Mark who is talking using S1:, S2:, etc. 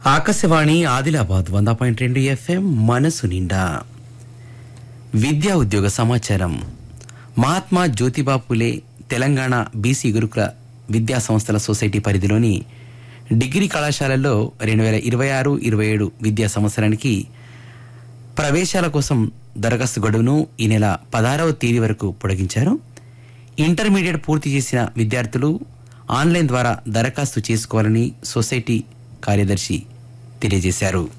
S1: ఆకాశవాణి ఆదిలాబాద్ వంద పాయింట్ రెండు ఎఫ్ఎం మనసు నిండా విద్యా ఉద్యోగ సమాచారం మహాత్మా జ్యోతిబా పులే తెలంగాణ బీసీ గురుకుల విద్యా సంస్థల సొసైటీ పరిధిలోని డిగ్రీ కళాశాలల్లో రెండు వేల ఇరవై ఆరు ఇరవై ఏడు విద్యా సంవత్సరానికి ప్రవేశాల కోసం దరఖాస్తు గడువును ఈ నెల పదహారవ తేదీ వరకు పొడిగించారు ఇంటర్మీడియట్ పూర్తి చేసిన విద్యార్థులు ఆన్లైన్ ద్వారా దరఖాస్తు చేసుకోవాలని సొసైటీ కార్యదర్శి తెలియజేశారు